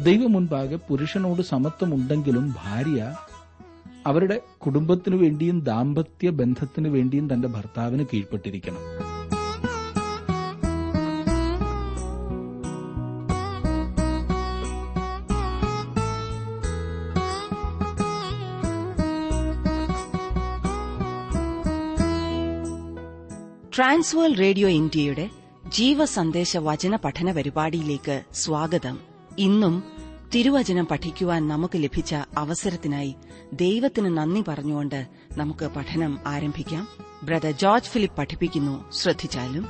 ദൈവം മുൻപാകെ പുരുഷനോട് സമത്വമുണ്ടെങ്കിലും ഭാര്യ അവരുടെ കുടുംബത്തിനു വേണ്ടിയും ദാമ്പത്യ ബന്ധത്തിനു വേണ്ടിയും തന്റെ ഭർത്താവിന് കീഴ്പ്പെട്ടിരിക്കണം ട്രാൻസ്വേൾ റേഡിയോ ഇന്ത്യയുടെ ജീവസന്ദേശ വചന പഠന പരിപാടിയിലേക്ക് സ്വാഗതം ഇന്നും തിരുവചനം പഠിക്കുവാൻ നമുക്ക് ലഭിച്ച അവസരത്തിനായി ദൈവത്തിന് നന്ദി പറഞ്ഞുകൊണ്ട് നമുക്ക് പഠനം ആരംഭിക്കാം ബ്രദർ ജോർജ് ഫിലിപ്പ് പഠിപ്പിക്കുന്നു ശ്രദ്ധിച്ചാലും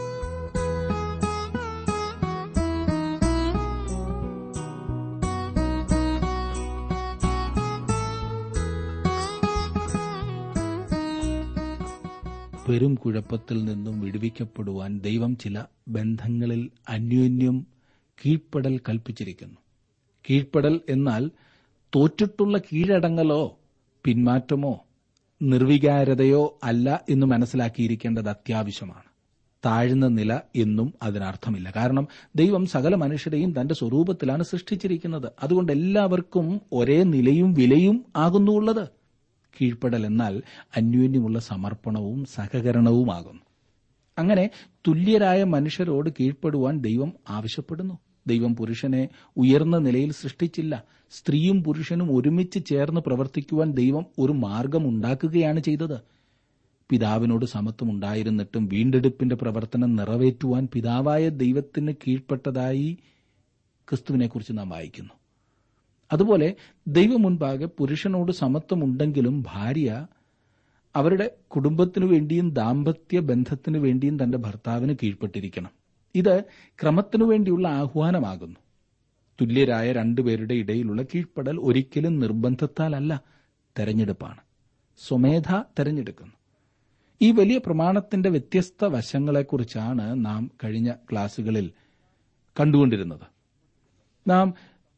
പെരും കുഴപ്പത്തിൽ നിന്നും വിടുവിക്കപ്പെടുവാൻ ദൈവം ചില ബന്ധങ്ങളിൽ അന്യോന്യം കീഴ്പ്പെടൽ കൽപ്പിച്ചിരിക്കുന്നു കീഴ്പ്പെടൽ എന്നാൽ തോറ്റിട്ടുള്ള കീഴടങ്ങലോ പിന്മാറ്റമോ നിർവികാരതയോ അല്ല എന്ന് മനസ്സിലാക്കിയിരിക്കേണ്ടത് അത്യാവശ്യമാണ് താഴ്ന്ന നില എന്നും അതിനർത്ഥമില്ല കാരണം ദൈവം സകല മനുഷ്യരെയും തന്റെ സ്വരൂപത്തിലാണ് സൃഷ്ടിച്ചിരിക്കുന്നത് അതുകൊണ്ട് എല്ലാവർക്കും ഒരേ നിലയും വിലയും ആകുന്നുള്ളത് കീഴ്പ്പെടൽ എന്നാൽ അന്യോന്യമുള്ള സമർപ്പണവും സഹകരണവുമാകുന്നു അങ്ങനെ തുല്യരായ മനുഷ്യരോട് കീഴ്പ്പെടുവാൻ ദൈവം ആവശ്യപ്പെടുന്നു ദൈവം പുരുഷനെ ഉയർന്ന നിലയിൽ സൃഷ്ടിച്ചില്ല സ്ത്രീയും പുരുഷനും ഒരുമിച്ച് ചേർന്ന് പ്രവർത്തിക്കുവാൻ ദൈവം ഒരു മാർഗം ഉണ്ടാക്കുകയാണ് ചെയ്തത് പിതാവിനോട് സമത്വം ഉണ്ടായിരുന്നിട്ടും വീണ്ടെടുപ്പിന്റെ പ്രവർത്തനം നിറവേറ്റുവാൻ പിതാവായ ദൈവത്തിന് കീഴ്പ്പെട്ടതായി ക്രിസ്തുവിനെക്കുറിച്ച് നാം വായിക്കുന്നു അതുപോലെ ദൈവം മുൻപാകെ പുരുഷനോട് സമത്വമുണ്ടെങ്കിലും ഭാര്യ അവരുടെ കുടുംബത്തിനു വേണ്ടിയും ദാമ്പത്യ ബന്ധത്തിനു വേണ്ടിയും തന്റെ ഭർത്താവിന് കീഴ്പ്പെട്ടിരിക്കണം ഇത് ക്രമത്തിനു വേണ്ടിയുള്ള ആഹ്വാനമാകുന്നു തുല്യരായ രണ്ടുപേരുടെ ഇടയിലുള്ള കീഴ്പ്പെടൽ ഒരിക്കലും നിർബന്ധത്താലല്ല തെരഞ്ഞെടുപ്പാണ് സ്വമേധ തെരഞ്ഞെടുക്കുന്നു ഈ വലിയ പ്രമാണത്തിന്റെ വ്യത്യസ്ത വശങ്ങളെക്കുറിച്ചാണ് നാം കഴിഞ്ഞ ക്ലാസുകളിൽ കണ്ടുകൊണ്ടിരുന്നത് നാം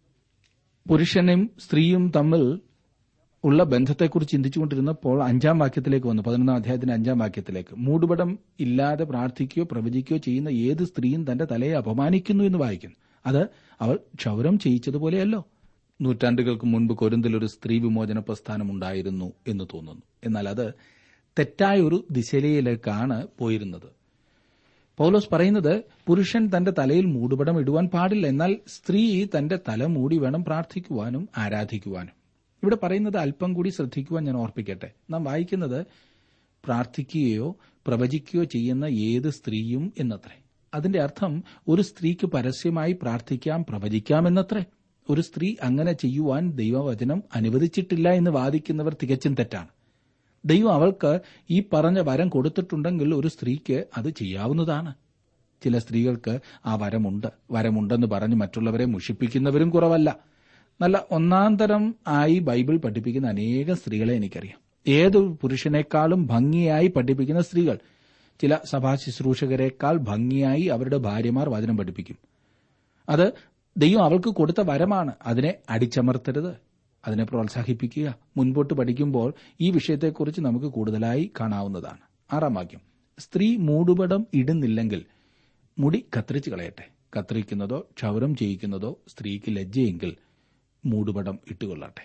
പുരുഷനും സ്ത്രീയും തമ്മിൽ ഉള്ള ബന്ധത്തെക്കുറിച്ച് ചിന്തിച്ചുകൊണ്ടിരുന്നപ്പോൾ അഞ്ചാം വാക്യത്തിലേക്ക് വന്നു പതിനൊന്നാം അധ്യായത്തിന്റെ അഞ്ചാം വാക്യത്തിലേക്ക് മൂടുപടം ഇല്ലാതെ പ്രാർത്ഥിക്കുകയോ പ്രവചിക്കുകയോ ചെയ്യുന്ന ഏത് സ്ത്രീയും തന്റെ തലയെ അപമാനിക്കുന്നു എന്ന് വായിക്കുന്നു അത് അവൾ ക്ഷൗരം ചെയ്യിച്ചതുപോലെയല്ലോ നൂറ്റാണ്ടുകൾക്ക് മുൻപ് കൊരിന്തിൽ ഒരു സ്ത്രീ വിമോചന പ്രസ്ഥാനം ഉണ്ടായിരുന്നു എന്ന് തോന്നുന്നു എന്നാൽ അത് തെറ്റായ ഒരു ദിശയിലേക്കാണ് പോയിരുന്നത് പൗലോസ് പറയുന്നത് പുരുഷൻ തന്റെ തലയിൽ മൂടുപടം ഇടുവാൻ പാടില്ല എന്നാൽ സ്ത്രീ തന്റെ തല മൂടി വേണം പ്രാർത്ഥിക്കുവാനും ആരാധിക്കുവാനും ഇവിടെ പറയുന്നത് അല്പം കൂടി ശ്രദ്ധിക്കുവാൻ ഞാൻ ഓർപ്പിക്കട്ടെ നാം വായിക്കുന്നത് പ്രാർത്ഥിക്കുകയോ പ്രവചിക്കുകയോ ചെയ്യുന്ന ഏത് സ്ത്രീയും എന്നത്രേ അതിന്റെ അർത്ഥം ഒരു സ്ത്രീക്ക് പരസ്യമായി പ്രാർത്ഥിക്കാം പ്രവചിക്കാം എന്നത്രേ ഒരു സ്ത്രീ അങ്ങനെ ചെയ്യുവാൻ ദൈവവചനം അനുവദിച്ചിട്ടില്ല എന്ന് വാദിക്കുന്നവർ തികച്ചും തെറ്റാണ് ദൈവം അവൾക്ക് ഈ പറഞ്ഞ വരം കൊടുത്തിട്ടുണ്ടെങ്കിൽ ഒരു സ്ത്രീക്ക് അത് ചെയ്യാവുന്നതാണ് ചില സ്ത്രീകൾക്ക് ആ വരമുണ്ട് വരമുണ്ടെന്ന് പറഞ്ഞ് മറ്റുള്ളവരെ മുഷിപ്പിക്കുന്നവരും കുറവല്ല നല്ല ഒന്നാം തരം ആയി ബൈബിൾ പഠിപ്പിക്കുന്ന അനേകം സ്ത്രീകളെ എനിക്കറിയാം ഏത് പുരുഷനേക്കാളും ഭംഗിയായി പഠിപ്പിക്കുന്ന സ്ത്രീകൾ ചില സഭാ ശുശ്രൂഷകരെക്കാൾ ഭംഗിയായി അവരുടെ ഭാര്യമാർ വചനം പഠിപ്പിക്കും അത് ദൈവം അവൾക്ക് കൊടുത്ത വരമാണ് അതിനെ അടിച്ചമർത്തരുത് അതിനെ പ്രോത്സാഹിപ്പിക്കുക മുൻപോട്ട് പഠിക്കുമ്പോൾ ഈ വിഷയത്തെക്കുറിച്ച് നമുക്ക് കൂടുതലായി കാണാവുന്നതാണ് ആറാം വാക്യം സ്ത്രീ മൂടുപടം ഇടുന്നില്ലെങ്കിൽ മുടി കത്തിരിച്ചു കളയട്ടെ കത്തിരിക്കുന്നതോ ക്ഷൗരം ചെയ്യിക്കുന്നതോ സ്ത്രീക്ക് ലജ്ജയെങ്കിൽ മൂടുപടം ഇട്ടുകൊള്ളട്ടെ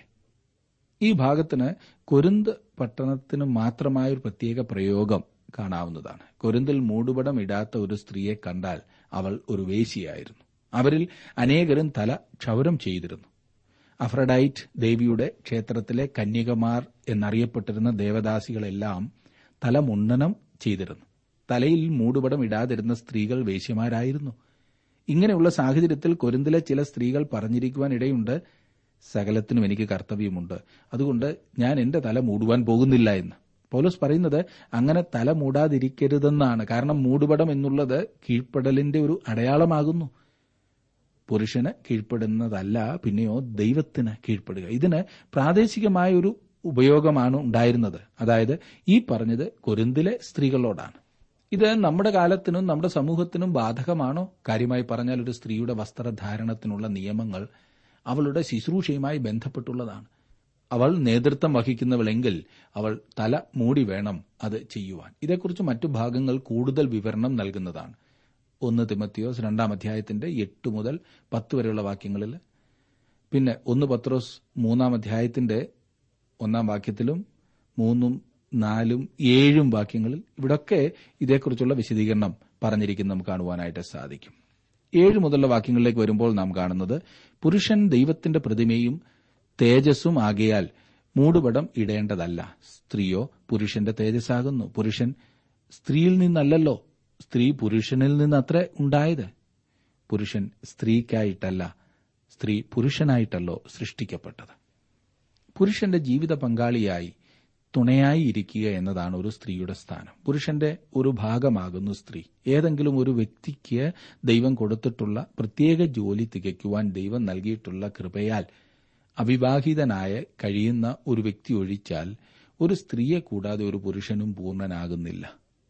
ഈ ഭാഗത്തിന് കൊരിന്ത് പട്ടണത്തിന് മാത്രമായ ഒരു പ്രത്യേക പ്രയോഗം കാണാവുന്നതാണ് കൊരിന്തിൽ മൂടുപടം ഇടാത്ത ഒരു സ്ത്രീയെ കണ്ടാൽ അവൾ ഒരു വേശിയായിരുന്നു അവരിൽ അനേകരും തല ക്ഷൗരം ചെയ്തിരുന്നു അഫ്രഡൈറ്റ് ദേവിയുടെ ക്ഷേത്രത്തിലെ കന്യകമാർ എന്നറിയപ്പെട്ടിരുന്ന ദേവദാസികളെല്ലാം തല മുണ്ടനം ചെയ്തിരുന്നു തലയിൽ മൂടുപടം ഇടാതിരുന്ന സ്ത്രീകൾ വേശ്യമാരായിരുന്നു ഇങ്ങനെയുള്ള സാഹചര്യത്തിൽ കൊരിന്തിലെ ചില സ്ത്രീകൾ പറഞ്ഞിരിക്കുവാൻ ഇടയുണ്ട് സകലത്തിനും എനിക്ക് കർത്തവ്യമുണ്ട് അതുകൊണ്ട് ഞാൻ എന്റെ തല മൂടുവാൻ പോകുന്നില്ല എന്ന് പൗലോസ് പറയുന്നത് അങ്ങനെ തല മൂടാതിരിക്കരുതെന്നാണ് കാരണം മൂടുപടം എന്നുള്ളത് കീഴ്പ്പെടലിന്റെ ഒരു അടയാളമാകുന്നു പുരുഷന് കീഴ്പ്പെടുന്നതല്ല പിന്നെയോ ദൈവത്തിന് കീഴ്പ്പെടുക ഇതിന് പ്രാദേശികമായ ഒരു ഉപയോഗമാണ് ഉണ്ടായിരുന്നത് അതായത് ഈ പറഞ്ഞത് കൊരിന്തിലെ സ്ത്രീകളോടാണ് ഇത് നമ്മുടെ കാലത്തിനും നമ്മുടെ സമൂഹത്തിനും ബാധകമാണോ കാര്യമായി പറഞ്ഞാൽ ഒരു സ്ത്രീയുടെ വസ്ത്രധാരണത്തിനുള്ള നിയമങ്ങൾ അവളുടെ ശുശ്രൂഷയുമായി ബന്ധപ്പെട്ടുള്ളതാണ് അവൾ നേതൃത്വം വഹിക്കുന്നവളെങ്കിൽ അവൾ തല മൂടി വേണം അത് ചെയ്യുവാൻ ഇതേക്കുറിച്ച് മറ്റു ഭാഗങ്ങൾ കൂടുതൽ വിവരണം നൽകുന്നതാണ് ഒന്ന് തിമത്തിയോസ് രണ്ടാം അധ്യായത്തിന്റെ എട്ട് മുതൽ പത്ത് വരെയുള്ള വാക്യങ്ങളിൽ പിന്നെ ഒന്ന് പത്രോസ് മൂന്നാം അധ്യായത്തിന്റെ ഒന്നാം വാക്യത്തിലും മൂന്നും നാലും ഏഴും വാക്യങ്ങളിൽ ഇവിടൊക്കെ ഇതേക്കുറിച്ചുള്ള വിശദീകരണം പറഞ്ഞിരിക്കുന്നത് നമുക്ക് കാണുവാനായിട്ട് സാധിക്കും ഏഴ് മുതലുള്ള വാക്യങ്ങളിലേക്ക് വരുമ്പോൾ നാം കാണുന്നത് പുരുഷൻ ദൈവത്തിന്റെ പ്രതിമയും തേജസ്സും ആകയാൽ മൂടുപടം ഇടേണ്ടതല്ല സ്ത്രീയോ പുരുഷന്റെ തേജസ്സാകുന്നു പുരുഷൻ സ്ത്രീയിൽ നിന്നല്ലല്ലോ സ്ത്രീ പുരുഷനിൽ നിന്നത്രേ ഉണ്ടായത് പുരുഷൻ സ്ത്രീക്കായിട്ടല്ല സ്ത്രീ പുരുഷനായിട്ടല്ലോ സൃഷ്ടിക്കപ്പെട്ടത് പുരുഷന്റെ ജീവിത പങ്കാളിയായി തുണയായി ഇരിക്കുക എന്നതാണ് ഒരു സ്ത്രീയുടെ സ്ഥാനം പുരുഷന്റെ ഒരു ഭാഗമാകുന്നു സ്ത്രീ ഏതെങ്കിലും ഒരു വ്യക്തിക്ക് ദൈവം കൊടുത്തിട്ടുള്ള പ്രത്യേക ജോലി തികയ്ക്കുവാൻ ദൈവം നൽകിയിട്ടുള്ള കൃപയാൽ അവിവാഹിതനായ കഴിയുന്ന ഒരു വ്യക്തി ഒഴിച്ചാൽ ഒരു സ്ത്രീയെ കൂടാതെ ഒരു പുരുഷനും പൂർണ്ണനാകുന്നില്ല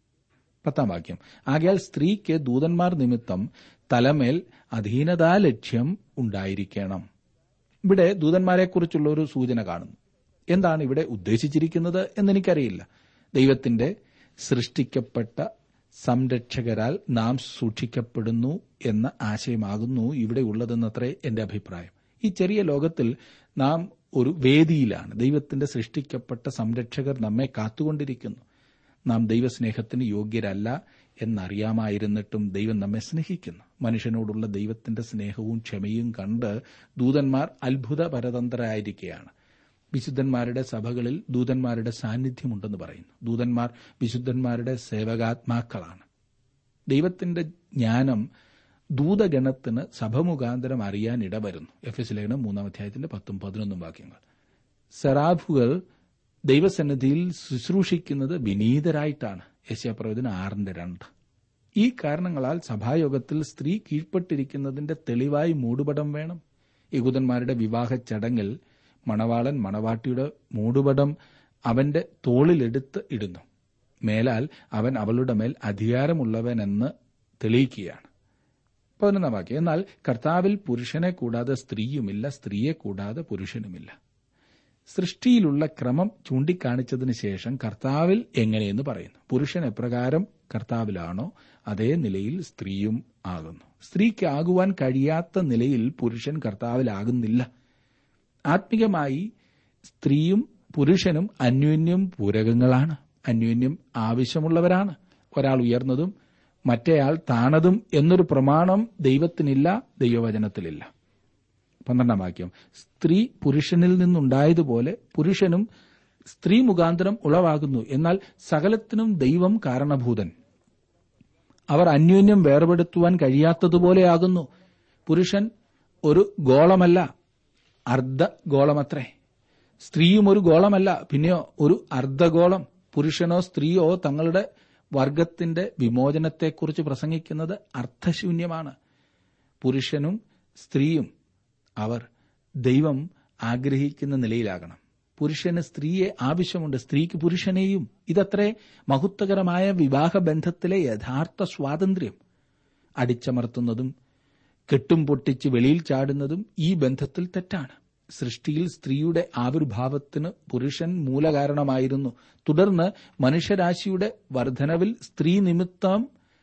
പത്താം വാക്യം ആകയാൽ സ്ത്രീക്ക് ദൂതന്മാർ നിമിത്തം തലമേൽ അധീനതാ ലക്ഷ്യം ഉണ്ടായിരിക്കണം ഇവിടെ ദൂതന്മാരെക്കുറിച്ചുള്ള ഒരു സൂചന കാണുന്നു എന്താണ് ഇവിടെ ഉദ്ദേശിച്ചിരിക്കുന്നത് എന്നെനിക്കറിയില്ല ദൈവത്തിന്റെ സൃഷ്ടിക്കപ്പെട്ട സംരക്ഷകരാൽ നാം സൂക്ഷിക്കപ്പെടുന്നു എന്ന ആശയമാകുന്നു ഇവിടെ ഉള്ളതെന്നത്രേ എന്റെ അഭിപ്രായം ഈ ചെറിയ ലോകത്തിൽ നാം ഒരു വേദിയിലാണ് ദൈവത്തിന്റെ സൃഷ്ടിക്കപ്പെട്ട സംരക്ഷകർ നമ്മെ കാത്തുകൊണ്ടിരിക്കുന്നു നാം ദൈവസ്നേഹത്തിന് യോഗ്യരല്ല എന്നറിയാമായിരുന്നിട്ടും ദൈവം നമ്മെ സ്നേഹിക്കുന്നു മനുഷ്യനോടുള്ള ദൈവത്തിന്റെ സ്നേഹവും ക്ഷമയും കണ്ട് ദൂതന്മാർ അത്ഭുത പരതന്ത്രരായിരിക്കുകയാണ് വിശുദ്ധന്മാരുടെ സഭകളിൽ ദൂതന്മാരുടെ സാന്നിധ്യമുണ്ടെന്ന് പറയുന്നു ദൂതന്മാർ വിശുദ്ധന്മാരുടെ സേവകാത്മാക്കളാണ് ദൈവത്തിന്റെ ജ്ഞാനം ദൂതഗണത്തിന് സഭ മുഖാന്തരം അറിയാൻ ഇടവരുന്നു എഫ് എസ് ലേഖനം മൂന്നാം അധ്യായത്തിന്റെ പത്തും പതിനൊന്നും വാക്യങ്ങൾ സെറാഫുകൾ ദൈവസന്നിധിയിൽ ശുശ്രൂഷിക്കുന്നത് വിനീതരായിട്ടാണ് യശ്യാപ്രവചന ആറിന്റെ രണ്ട് ഈ കാരണങ്ങളാൽ സഭായോഗത്തിൽ സ്ത്രീ കീഴ്പ്പെട്ടിരിക്കുന്നതിന്റെ തെളിവായി മൂടുപടം വേണം യഹൂദന്മാരുടെ വിവാഹ ചടങ്ങിൽ മണവാളൻ മണവാട്ടിയുടെ മൂടുപടം അവന്റെ തോളിലെടുത്ത് ഇടുന്നു മേലാൽ അവൻ അവളുടെ മേൽ അധികാരമുള്ളവനെന്ന് തെളിയിക്കുകയാണ് പതിനൊന്നാം വാക്യം എന്നാൽ കർത്താവിൽ പുരുഷനെ കൂടാതെ സ്ത്രീയുമില്ല സ്ത്രീയെ കൂടാതെ പുരുഷനുമില്ല സൃഷ്ടിയിലുള്ള ക്രമം ചൂണ്ടിക്കാണിച്ചതിന് ശേഷം കർത്താവിൽ എങ്ങനെയെന്ന് പറയുന്നു പുരുഷൻ എപ്രകാരം കർത്താവിലാണോ അതേ നിലയിൽ സ്ത്രീയും ആകുന്നു സ്ത്രീക്ക് ആകുവാൻ കഴിയാത്ത നിലയിൽ പുരുഷൻ കർത്താവിലാകുന്നില്ല ആത്മികമായി സ്ത്രീയും പുരുഷനും അന്യോന്യം പൂരകങ്ങളാണ് അന്യോന്യം ആവശ്യമുള്ളവരാണ് ഒരാൾ ഉയർന്നതും മറ്റേയാൾ താണതും എന്നൊരു പ്രമാണം ദൈവത്തിനില്ല ദൈവവചനത്തിലില്ല പന്ത്രണ്ടാം വാക്യം സ്ത്രീ പുരുഷനിൽ നിന്നുണ്ടായതുപോലെ പുരുഷനും സ്ത്രീ മുഖാന്തരം ഉളവാകുന്നു എന്നാൽ സകലത്തിനും ദൈവം കാരണഭൂതൻ അവർ അന്യോന്യം വേർപെടുത്തുവാൻ കഴിയാത്തതുപോലെയാകുന്നു പുരുഷൻ ഒരു ഗോളമല്ല അർദ്ധഗോളമത്രേ സ്ത്രീയും ഒരു ഗോളമല്ല പിന്നെയോ ഒരു അർദ്ധഗോളം പുരുഷനോ സ്ത്രീയോ തങ്ങളുടെ വർഗത്തിന്റെ വിമോചനത്തെക്കുറിച്ച് പ്രസംഗിക്കുന്നത് അർത്ഥശൂന്യമാണ് പുരുഷനും സ്ത്രീയും അവർ ദൈവം ആഗ്രഹിക്കുന്ന നിലയിലാകണം പുരുഷന് സ്ത്രീയെ ആവശ്യമുണ്ട് സ്ത്രീക്ക് പുരുഷനെയും ഇതത്രേ മഹത്വകരമായ വിവാഹബന്ധത്തിലെ യഥാർത്ഥ സ്വാതന്ത്ര്യം അടിച്ചമർത്തുന്നതും കെട്ടും പൊട്ടിച്ച് വെളിയിൽ ചാടുന്നതും ഈ ബന്ധത്തിൽ തെറ്റാണ് സൃഷ്ടിയിൽ സ്ത്രീയുടെ ആവിർഭാവത്തിന് പുരുഷൻ മൂലകാരണമായിരുന്നു തുടർന്ന് മനുഷ്യരാശിയുടെ വർധനവിൽ സ്ത്രീ നിമിത്തം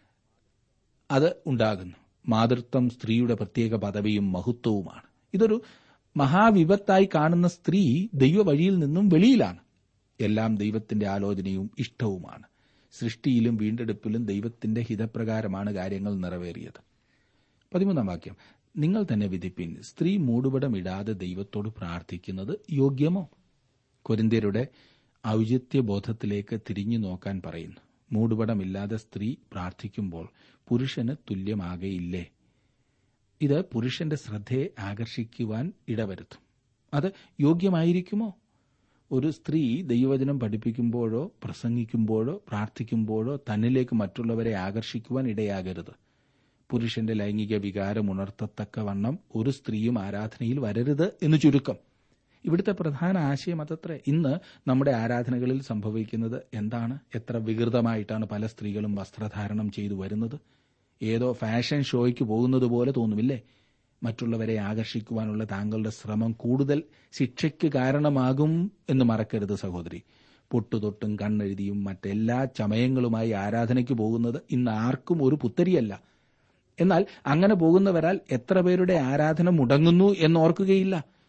അത് ഉണ്ടാകുന്നു മാതൃത്വം സ്ത്രീയുടെ പ്രത്യേക പദവിയും മഹത്വവുമാണ് ഇതൊരു മഹാവിപത്തായി കാണുന്ന സ്ത്രീ ദൈവവഴിയിൽ നിന്നും വെളിയിലാണ് എല്ലാം ദൈവത്തിന്റെ ആലോചനയും ഇഷ്ടവുമാണ് സൃഷ്ടിയിലും വീണ്ടെടുപ്പിലും ദൈവത്തിന്റെ ഹിതപ്രകാരമാണ് കാര്യങ്ങൾ നിറവേറിയത് പതിമൂന്നാം വാക്യം നിങ്ങൾ തന്നെ വിധിപ്പിൻ സ്ത്രീ മൂടുപടമിടാതെ ദൈവത്തോട് പ്രാർത്ഥിക്കുന്നത് യോഗ്യമോ കൊരിന്ത്യരുടെ ഔചിത്യബോധത്തിലേക്ക് തിരിഞ്ഞു നോക്കാൻ പറയുന്നു മൂടുപടമില്ലാതെ സ്ത്രീ പ്രാർത്ഥിക്കുമ്പോൾ പുരുഷന് തുല്യമാകയില്ലേ ഇത് പുരുഷന്റെ ശ്രദ്ധയെ ആകർഷിക്കുവാൻ ഇടവരുത്തും അത് യോഗ്യമായിരിക്കുമോ ഒരു സ്ത്രീ ദൈവവചനം പഠിപ്പിക്കുമ്പോഴോ പ്രസംഗിക്കുമ്പോഴോ പ്രാർത്ഥിക്കുമ്പോഴോ തന്നിലേക്ക് മറ്റുള്ളവരെ ആകർഷിക്കുവാൻ ഇടയാകരുത് പുരുഷന്റെ ലൈംഗിക വികാരം ഉണർത്തത്തക്കവണ്ണം ഒരു സ്ത്രീയും ആരാധനയിൽ വരരുത് എന്ന് ചുരുക്കം ഇവിടുത്തെ പ്രധാന ആശയം അതത്രേ ഇന്ന് നമ്മുടെ ആരാധനകളിൽ സംഭവിക്കുന്നത് എന്താണ് എത്ര വികൃതമായിട്ടാണ് പല സ്ത്രീകളും വസ്ത്രധാരണം ചെയ്തു വരുന്നത് ഏതോ ഫാഷൻ ഷോയ്ക്ക് പോകുന്നത് പോലെ തോന്നുമില്ലേ മറ്റുള്ളവരെ ആകർഷിക്കുവാനുള്ള താങ്കളുടെ ശ്രമം കൂടുതൽ ശിക്ഷയ്ക്ക് കാരണമാകും എന്ന് മറക്കരുത് സഹോദരി പൊട്ടുതൊട്ടും കണ്ണെഴുതിയും മറ്റെല്ലാ ചമയങ്ങളുമായി ആരാധനയ്ക്ക് പോകുന്നത് ഇന്ന് ആർക്കും ഒരു പുത്തരിയല്ല എന്നാൽ അങ്ങനെ പോകുന്നവരാൽ എത്ര പേരുടെ ആരാധന മുടങ്ങുന്നു എന്നോർക്കുകയില്ല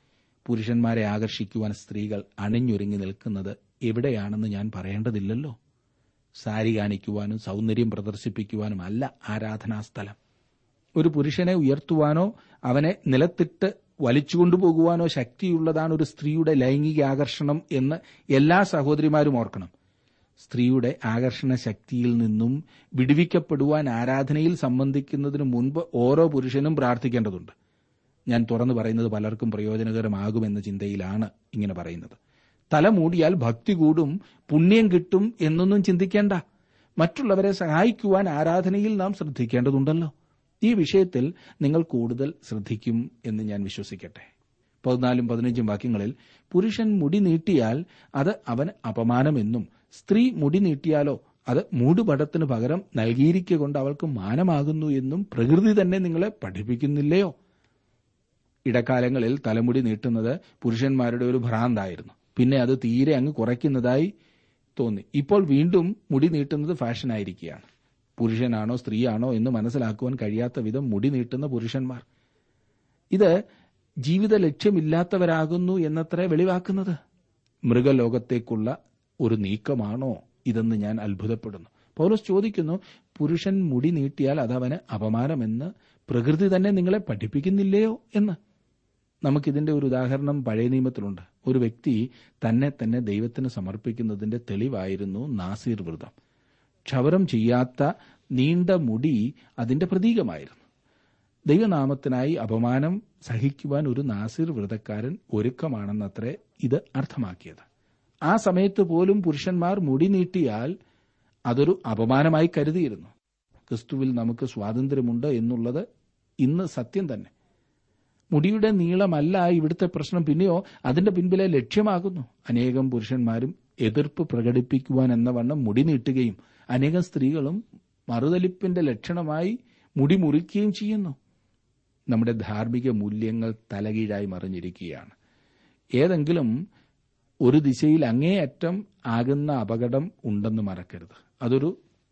പുരുഷന്മാരെ ആകർഷിക്കുവാൻ സ്ത്രീകൾ അണിഞ്ഞൊരുങ്ങി നിൽക്കുന്നത് എവിടെയാണെന്ന് ഞാൻ പറയേണ്ടതില്ലല്ലോ സാരി കാണിക്കുവാനും സൗന്ദര്യം പ്രദർശിപ്പിക്കുവാനും അല്ല ആരാധനാസ്ഥലം ഒരു പുരുഷനെ ഉയർത്തുവാനോ അവനെ നിലത്തിട്ട് വലിച്ചുകൊണ്ടുപോകുവാനോ ശക്തിയുള്ളതാണ് ഒരു സ്ത്രീയുടെ ലൈംഗിക ആകർഷണം എന്ന് എല്ലാ സഹോദരിമാരും ഓർക്കണം സ്ത്രീയുടെ ആകർഷണ ശക്തിയിൽ നിന്നും വിടുവിക്കപ്പെടുവാൻ ആരാധനയിൽ സംബന്ധിക്കുന്നതിന് മുൻപ് ഓരോ പുരുഷനും പ്രാർത്ഥിക്കേണ്ടതുണ്ട് ഞാൻ തുറന്നു പറയുന്നത് പലർക്കും പ്രയോജനകരമാകുമെന്ന ചിന്തയിലാണ് ഇങ്ങനെ പറയുന്നത് തല മൂടിയാൽ ഭക്തി കൂടും പുണ്യം കിട്ടും എന്നൊന്നും ചിന്തിക്കേണ്ട മറ്റുള്ളവരെ സഹായിക്കുവാൻ ആരാധനയിൽ നാം ശ്രദ്ധിക്കേണ്ടതുണ്ടല്ലോ ഈ വിഷയത്തിൽ നിങ്ങൾ കൂടുതൽ ശ്രദ്ധിക്കും എന്ന് ഞാൻ വിശ്വസിക്കട്ടെ പതിനാലും പതിനഞ്ചും വാക്യങ്ങളിൽ പുരുഷൻ മുടി നീട്ടിയാൽ അത് അവന് അപമാനമെന്നും സ്ത്രീ മുടി നീട്ടിയാലോ അത് മൂടുപടത്തിന് പകരം നൽകിയിരിക്കൊണ്ട് അവൾക്ക് മാനമാകുന്നു എന്നും പ്രകൃതി തന്നെ നിങ്ങളെ പഠിപ്പിക്കുന്നില്ലയോ ഇടക്കാലങ്ങളിൽ തലമുടി നീട്ടുന്നത് പുരുഷന്മാരുടെ ഒരു ഭ്രാന്തായിരുന്നു പിന്നെ അത് തീരെ അങ്ങ് കുറയ്ക്കുന്നതായി തോന്നി ഇപ്പോൾ വീണ്ടും മുടി നീട്ടുന്നത് ഫാഷനായിരിക്കുകയാണ് പുരുഷനാണോ സ്ത്രീയാണോ എന്ന് മനസ്സിലാക്കുവാൻ കഴിയാത്ത വിധം മുടി നീട്ടുന്ന പുരുഷന്മാർ ഇത് ജീവിത ലക്ഷ്യമില്ലാത്തവരാകുന്നു എന്നത്ര വെളിവാക്കുന്നത് മൃഗലോകത്തേക്കുള്ള ഒരു നീക്കമാണോ ഇതെന്ന് ഞാൻ അത്ഭുതപ്പെടുന്നു പൗലോസ് ചോദിക്കുന്നു പുരുഷൻ മുടി നീട്ടിയാൽ അതവന് അപമാനമെന്ന് പ്രകൃതി തന്നെ നിങ്ങളെ പഠിപ്പിക്കുന്നില്ലയോ എന്ന് നമുക്കിതിന്റെ ഒരു ഉദാഹരണം പഴയ നിയമത്തിലുണ്ട് ഒരു വ്യക്തി തന്നെ തന്നെ ദൈവത്തിന് സമർപ്പിക്കുന്നതിന്റെ തെളിവായിരുന്നു നാസീർ വ്രതം ക്ഷവരം ചെയ്യാത്ത നീണ്ട മുടി അതിന്റെ പ്രതീകമായിരുന്നു ദൈവനാമത്തിനായി അപമാനം സഹിക്കുവാൻ ഒരു നാസിർ വ്രതക്കാരൻ ഒരുക്കമാണെന്നത്രേ ഇത് അർത്ഥമാക്കിയത് ആ സമയത്ത് പോലും പുരുഷന്മാർ മുടി നീട്ടിയാൽ അതൊരു അപമാനമായി കരുതിയിരുന്നു ക്രിസ്തുവിൽ നമുക്ക് സ്വാതന്ത്ര്യമുണ്ട് എന്നുള്ളത് ഇന്ന് സത്യം തന്നെ മുടിയുടെ നീളമല്ല ഇവിടുത്തെ പ്രശ്നം പിന്നെയോ അതിന്റെ പിൻപിലെ ലക്ഷ്യമാകുന്നു അനേകം പുരുഷന്മാരും എതിർപ്പ് പ്രകടിപ്പിക്കുവാൻ എന്ന വണ്ണം മുടി നീട്ടുകയും അനേകം സ്ത്രീകളും മറുതലിപ്പിന്റെ ലക്ഷണമായി മുടി മുറിക്കുകയും ചെയ്യുന്നു നമ്മുടെ ധാർമ്മിക മൂല്യങ്ങൾ തലകീഴായി മറിഞ്ഞിരിക്കുകയാണ് ഏതെങ്കിലും ഒരു ദിശയിൽ അങ്ങേയറ്റം ആകുന്ന അപകടം ഉണ്ടെന്ന് മറക്കരുത് അതൊരു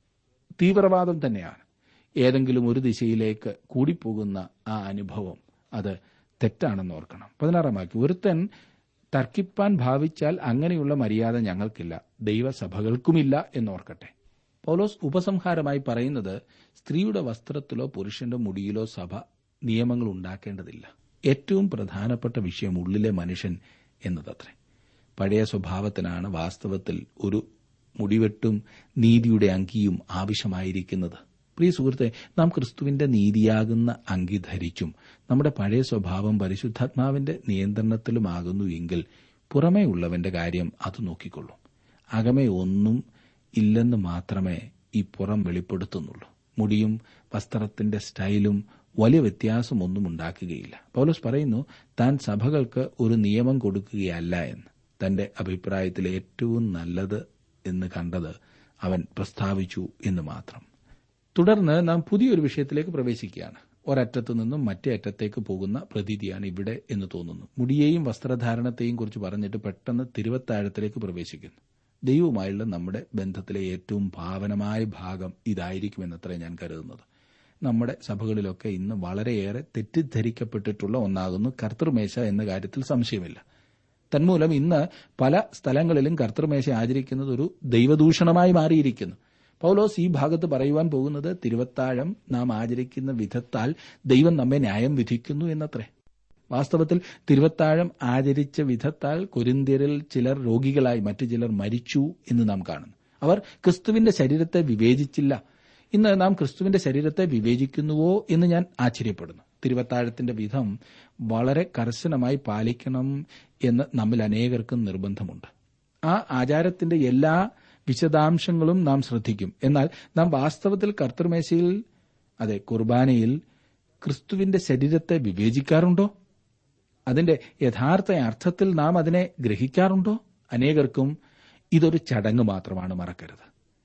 തീവ്രവാദം തന്നെയാണ് ഏതെങ്കിലും ഒരു ദിശയിലേക്ക് കൂടിപ്പോകുന്ന ആ അനുഭവം അത് തെറ്റാണെന്ന് ഓർക്കണം പതിനാറാം വാക്യം ഒരുത്തൻ തർക്കിപ്പാൻ ഭാവിച്ചാൽ അങ്ങനെയുള്ള മര്യാദ ഞങ്ങൾക്കില്ല ദൈവസഭകൾക്കുമില്ല എന്നോർക്കട്ടെ പൗലോസ് ഉപസംഹാരമായി പറയുന്നത് സ്ത്രീയുടെ വസ്ത്രത്തിലോ പുരുഷന്റെ മുടിയിലോ സഭ നിയമങ്ങൾ ഉണ്ടാക്കേണ്ടതില്ല ഏറ്റവും പ്രധാനപ്പെട്ട വിഷയം ഉള്ളിലെ മനുഷ്യൻ എന്നതത്രേ പഴയ സ്വഭാവത്തിനാണ് വാസ്തവത്തിൽ ഒരു മുടിവെട്ടും നീതിയുടെ അങ്കിയും ആവശ്യമായിരിക്കുന്നത് പ്രിയ സുഹൃത്തെ നാം ക്രിസ്തുവിന്റെ നീതിയാകുന്ന അങ്കി ധരിച്ചും നമ്മുടെ പഴയ സ്വഭാവം പരിശുദ്ധാത്മാവിന്റെ നിയന്ത്രണത്തിലുമാകുന്നു എങ്കിൽ പുറമേ ഉള്ളവന്റെ കാര്യം അത് നോക്കിക്കൊള്ളൂ അകമേ ഒന്നും ഇല്ലെന്ന് മാത്രമേ ഈ പുറം വെളിപ്പെടുത്തുന്നുള്ളൂ മുടിയും വസ്ത്രത്തിന്റെ സ്റ്റൈലും വലിയ വ്യത്യാസമൊന്നും ഉണ്ടാക്കുകയില്ല പൗലോസ് പറയുന്നു താൻ സഭകൾക്ക് ഒരു നിയമം കൊടുക്കുകയല്ല എന്ന് തന്റെ അഭിപ്രായത്തിൽ ഏറ്റവും നല്ലത് എന്ന് കണ്ടത് അവൻ പ്രസ്താവിച്ചു എന്ന് മാത്രം തുടർന്ന് നാം പുതിയൊരു വിഷയത്തിലേക്ക് പ്രവേശിക്കുകയാണ് ഒരറ്റത്തു നിന്നും മറ്റേ അറ്റത്തേക്ക് പോകുന്ന പ്രതീതിയാണ് ഇവിടെ എന്ന് തോന്നുന്നു മുടിയെയും വസ്ത്രധാരണത്തെയും കുറിച്ച് പറഞ്ഞിട്ട് പെട്ടെന്ന് തിരുവത്താഴത്തിലേക്ക് പ്രവേശിക്കുന്നു ദൈവവുമായുള്ള നമ്മുടെ ബന്ധത്തിലെ ഏറ്റവും ഭാവനമായ ഭാഗം ഇതായിരിക്കുമെന്നത്ര ഞാൻ കരുതുന്നത് നമ്മുടെ സഭകളിലൊക്കെ ഇന്ന് വളരെയേറെ തെറ്റിദ്ധരിക്കപ്പെട്ടിട്ടുള്ള ഒന്നാകുന്നു കർത്തൃമേശ എന്ന കാര്യത്തിൽ സംശയമില്ല തന്മൂലം ഇന്ന് പല സ്ഥലങ്ങളിലും കർത്തൃമേശ ആചരിക്കുന്നത് ഒരു ദൈവദൂഷണമായി മാറിയിരിക്കുന്നു പൗലോസ് ഈ ഭാഗത്ത് പറയുവാൻ പോകുന്നത് തിരുവത്താഴം നാം ആചരിക്കുന്ന വിധത്താൽ ദൈവം നമ്മെ ന്യായം വിധിക്കുന്നു എന്നത്രേ വാസ്തവത്തിൽ തിരുവത്താഴം ആചരിച്ച വിധത്താൽ കൊരിന്ത്യരിൽ ചിലർ രോഗികളായി മറ്റു ചിലർ മരിച്ചു എന്ന് നാം കാണുന്നു അവർ ക്രിസ്തുവിന്റെ ശരീരത്തെ വിവേചിച്ചില്ല ഇന്ന് നാം ക്രിസ്തുവിന്റെ ശരീരത്തെ വിവേചിക്കുന്നുവോ എന്ന് ഞാൻ ആശ്ചര്യപ്പെടുന്നു തിരുവത്താഴത്തിന്റെ വിധം വളരെ കർശനമായി പാലിക്കണം എന്ന് നമ്മിൽ അനേകർക്കും നിർബന്ധമുണ്ട് ആ ആചാരത്തിന്റെ എല്ലാ വിശദാംശങ്ങളും നാം ശ്രദ്ധിക്കും എന്നാൽ നാം വാസ്തവത്തിൽ കർത്തൃമേശയിൽ അതെ കുർബാനയിൽ ക്രിസ്തുവിന്റെ ശരീരത്തെ വിവേചിക്കാറുണ്ടോ അതിന്റെ യഥാർത്ഥ അർത്ഥത്തിൽ നാം അതിനെ ഗ്രഹിക്കാറുണ്ടോ അനേകർക്കും ഇതൊരു ചടങ്ങ് മാത്രമാണ് മറക്കരുത്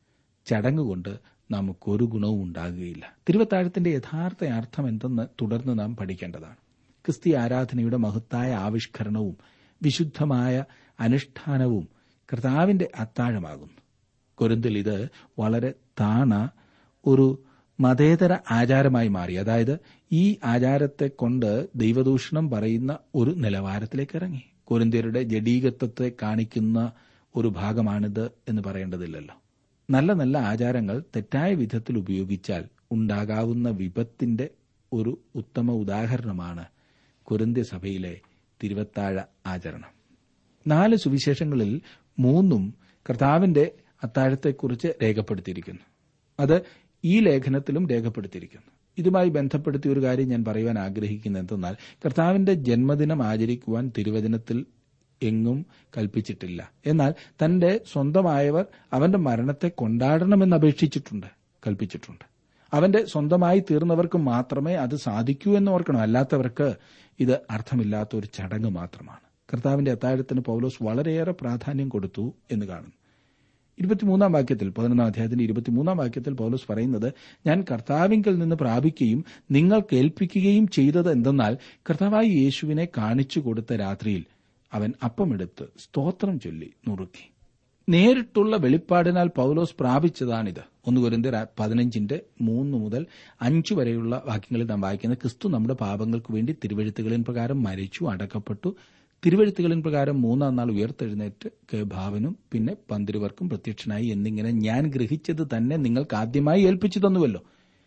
ചടങ്ങ് കൊണ്ട് നമുക്കൊരു ഗുണവും ഉണ്ടാകുകയില്ല തിരുവത്താഴത്തിന്റെ യഥാർത്ഥ അർത്ഥം എന്തെന്ന് തുടർന്ന് നാം പഠിക്കേണ്ടതാണ് ക്രിസ്തീയ ആരാധനയുടെ മഹത്തായ ആവിഷ്കരണവും വിശുദ്ധമായ അനുഷ്ഠാനവും കർത്താവിന്റെ അത്താഴമാകുന്നു കൊരിന്തിൽ ഇത് വളരെ താണ ഒരു മതേതര ആചാരമായി മാറി അതായത് ഈ ആചാരത്തെ കൊണ്ട് ദൈവദൂഷണം പറയുന്ന ഒരു നിലവാരത്തിലേക്ക് ഇറങ്ങി കൊരിന്ത്യരുടെ ജഡീകത്വത്തെ കാണിക്കുന്ന ഒരു ഭാഗമാണിത് എന്ന് പറയേണ്ടതില്ലല്ലോ നല്ല നല്ല ആചാരങ്ങൾ തെറ്റായ വിധത്തിൽ ഉപയോഗിച്ചാൽ ഉണ്ടാകാവുന്ന വിപത്തിന്റെ ഒരു ഉത്തമ ഉദാഹരണമാണ് കുരന്ത്യ സഭയിലെ തിരുവത്താഴ ആചരണം നാല് സുവിശേഷങ്ങളിൽ മൂന്നും കർത്താവിന്റെ അത്താഴത്തെക്കുറിച്ച് രേഖപ്പെടുത്തിയിരിക്കുന്നു അത് ഈ ലേഖനത്തിലും രേഖപ്പെടുത്തിയിരിക്കുന്നു ഇതുമായി ബന്ധപ്പെടുത്തിയ ഒരു കാര്യം ഞാൻ പറയുവാൻ ആഗ്രഹിക്കുന്നത് എന്തെന്നാൽ കർത്താവിന്റെ ജന്മദിനം ആചരിക്കുവാൻ തിരുവചനത്തിൽ എങ്ങും കൽപ്പിച്ചിട്ടില്ല എന്നാൽ തന്റെ സ്വന്തമായവർ അവന്റെ മരണത്തെ കൊണ്ടാടണമെന്ന് അപേക്ഷിച്ചിട്ടുണ്ട് കൽപ്പിച്ചിട്ടുണ്ട് അവന്റെ സ്വന്തമായി തീർന്നവർക്ക് മാത്രമേ അത് സാധിക്കൂ എന്ന് ഓർക്കണം അല്ലാത്തവർക്ക് ഇത് അർത്ഥമില്ലാത്ത ഒരു ചടങ്ങ് മാത്രമാണ് കർത്താവിന്റെ അത്താഴത്തിന് പൗലോസ് വളരെയേറെ പ്രാധാന്യം കൊടുത്തു എന്ന് കാണുന്നു ഇരുപത്തിമൂന്നാം വാക്യത്തിൽ പതിനൊന്നാം അധ്യായത്തിന്റെ ഇരുപത്തിമൂന്നാം വാക്യത്തിൽ പൗലോസ് പറയുന്നത് ഞാൻ കർത്താവിങ്കിൽ നിന്ന് പ്രാപിക്കുകയും നിങ്ങൾ കേൾപ്പിക്കുകയും ചെയ്തത് എന്തെന്നാൽ കർത്താവായി യേശുവിനെ കാണിച്ചു കൊടുത്ത രാത്രിയിൽ അവൻ അപ്പമെടുത്ത് സ്തോത്രം ചൊല്ലി നുറുക്കി നേരിട്ടുള്ള വെളിപ്പാടിനാൽ പൗലോസ് പ്രാപിച്ചതാണിത് ഒന്ന് കുരിന്ത പതിനഞ്ചിന്റെ മൂന്ന് മുതൽ അഞ്ചു വരെയുള്ള വാക്യങ്ങളിൽ നാം വായിക്കുന്നത് ക്രിസ്തു നമ്മുടെ പാപങ്ങൾക്ക് വേണ്ടി തിരുവഴുത്തുകളിൻ പ്രകാരം മരിച്ചു അടക്കപ്പെട്ടു തിരുവഴുത്തുകളിൻ പ്രകാരം മൂന്നാം നാൾ ഉയർത്തെഴുന്നേറ്റ് കേഭാവനും പിന്നെ പന്തിരുവർക്കും പ്രത്യക്ഷനായി എന്നിങ്ങനെ ഞാൻ ഗ്രഹിച്ചത് തന്നെ നിങ്ങൾക്ക് ആദ്യമായി ഏൽപ്പിച്ചു തന്നുവല്ലോ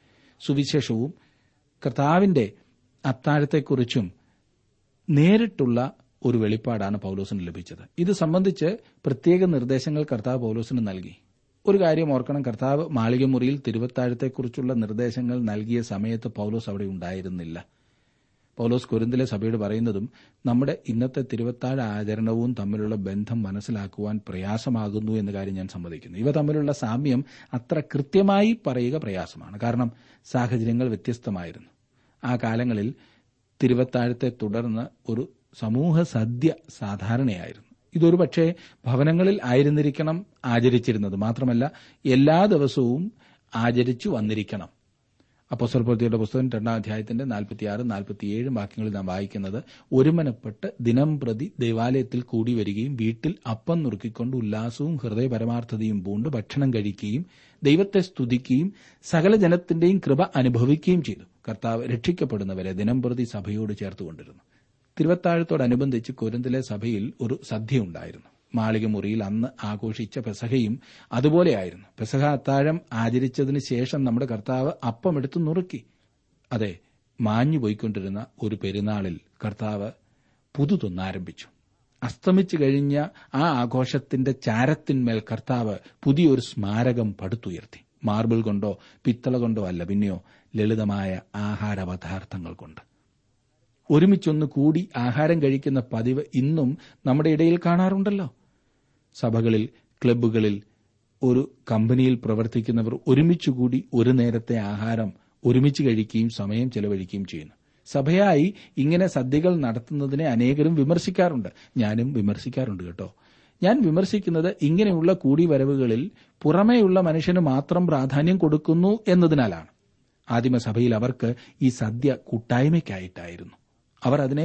സുവിശേഷവും കർത്താവിന്റെ അത്താഴത്തെക്കുറിച്ചും നേരിട്ടുള്ള ഒരു വെളിപ്പാടാണ് പൗലോസിന് ലഭിച്ചത് ഇത് സംബന്ധിച്ച് പ്രത്യേക നിർദ്ദേശങ്ങൾ കർത്താവ് പൗലോസിന് നൽകി ഒരു കാര്യം ഓർക്കണം കർത്താവ് മാളികമുറിയിൽ തിരുവത്താഴത്തെക്കുറിച്ചുള്ള നിർദ്ദേശങ്ങൾ നൽകിയ സമയത്ത് പൗലോസ് അവിടെ ഉണ്ടായിരുന്നില്ല പൗലോസ് കൊരിന്തിലെ സഭയോട് പറയുന്നതും നമ്മുടെ ഇന്നത്തെ തിരുവത്താഴ ആചരണവും തമ്മിലുള്ള ബന്ധം മനസ്സിലാക്കുവാൻ പ്രയാസമാകുന്നു എന്ന കാര്യം ഞാൻ സമ്മതിക്കുന്നു ഇവ തമ്മിലുള്ള സാമ്യം അത്ര കൃത്യമായി പറയുക പ്രയാസമാണ് കാരണം സാഹചര്യങ്ങൾ വ്യത്യസ്തമായിരുന്നു ആ കാലങ്ങളിൽ തിരുവത്താഴത്തെ തുടർന്ന് ഒരു സമൂഹ സദ്യ സാധാരണയായിരുന്നു ഇതൊരു പക്ഷേ ഭവനങ്ങളിൽ ആയിരുന്നിരിക്കണം ആചരിച്ചിരുന്നത് മാത്രമല്ല എല്ലാ ദിവസവും ആചരിച്ചു വന്നിരിക്കണം അപ്പോസ്വൽപ്രവൃത്തിയുടെ പുസ്തകം രണ്ടാം അധ്യായത്തിന്റെ നാൽപ്പത്തിയാറ് നാൽപ്പത്തിയേഴ് വാക്യങ്ങളിൽ നാം വായിക്കുന്നത് ഒരുമനപ്പെട്ട് ദിനം പ്രതി ദേവാലയത്തിൽ കൂടി വരികയും വീട്ടിൽ അപ്പം നുറുക്കിക്കൊണ്ട് ഉല്ലാസവും ഹൃദയ പരമാർത്ഥതയും പൂണ്ട് ഭക്ഷണം കഴിക്കുകയും ദൈവത്തെ സ്തുതിക്കുകയും സകല ജനത്തിന്റെയും കൃപ അനുഭവിക്കുകയും ചെയ്തു കർത്താവ് രക്ഷിക്കപ്പെടുന്നവരെ ദിനം പ്രതി സഭയോട് ചേർത്തുകൊണ്ടിരുന്നു തിരുവത്താഴത്തോടനുബന്ധിച്ച് കൊരിന്തിലെ സഭയിൽ ഒരു സദ്യ ഉണ്ടായിരുന്നു മാളികമുറിയിൽ അന്ന് ആഘോഷിച്ച പെസഹയും അതുപോലെയായിരുന്നു പെസഹ അത്താഴം ആചരിച്ചതിന് ശേഷം നമ്മുടെ കർത്താവ് അപ്പമെടുത്ത് നുറുക്കി അതെ മാഞ്ഞു പോയിക്കൊണ്ടിരുന്ന ഒരു പെരുന്നാളിൽ കർത്താവ് പുതുതൊന്നാരംഭിച്ചു അസ്തമിച്ചു കഴിഞ്ഞ ആ ആഘോഷത്തിന്റെ ചാരത്തിന്മേൽ കർത്താവ് പുതിയൊരു സ്മാരകം പടുത്തുയർത്തി മാർബിൾ കൊണ്ടോ പിത്തള കൊണ്ടോ അല്ല പിന്നെയോ ലളിതമായ ആഹാര പദാർത്ഥങ്ങൾ കൊണ്ട് ഒരുമിച്ചൊന്ന് കൂടി ആഹാരം കഴിക്കുന്ന പതിവ് ഇന്നും നമ്മുടെ ഇടയിൽ കാണാറുണ്ടല്ലോ സഭകളിൽ ക്ലബ്ബുകളിൽ ഒരു കമ്പനിയിൽ പ്രവർത്തിക്കുന്നവർ ഒരുമിച്ചുകൂടി ഒരു നേരത്തെ ആഹാരം ഒരുമിച്ച് കഴിക്കുകയും സമയം ചെലവഴിക്കുകയും ചെയ്യുന്നു സഭയായി ഇങ്ങനെ സദ്യകൾ നടത്തുന്നതിനെ അനേകരും വിമർശിക്കാറുണ്ട് ഞാനും വിമർശിക്കാറുണ്ട് കേട്ടോ ഞാൻ വിമർശിക്കുന്നത് ഇങ്ങനെയുള്ള കൂടിവരവുകളിൽ പുറമേയുള്ള മനുഷ്യന് മാത്രം പ്രാധാന്യം കൊടുക്കുന്നു എന്നതിനാലാണ് ആദിമസഭയിൽ അവർക്ക് ഈ സദ്യ കൂട്ടായ്മയ്ക്കായിട്ടായിരുന്നു അവർ അതിനെ